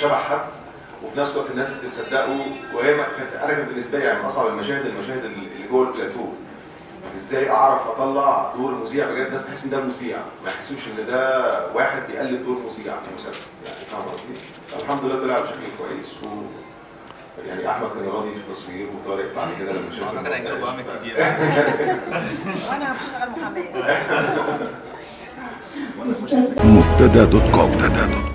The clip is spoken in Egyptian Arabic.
شبه حد وفي نفس الوقت الناس تصدقه وهي ما- كانت انا كان بالنسبه لي يعني من اصعب المشاهد المشاهد اللي جوه البلاتو ازاي اعرف اطلع دور المذيع بجد الناس تحس ان ده مذيع ما يحسوش ان ده واحد بيقلد دور مذيع في مسلسل يعني فاهم قصدي؟ الحمد لله طلع بشكل كويس و يعني احمد كان راضي في التصوير وطارق بعد كده لما شاف اعتقد هيجيلوا برامج كتير وانا بشتغل محاميه مبتدا دوت كوم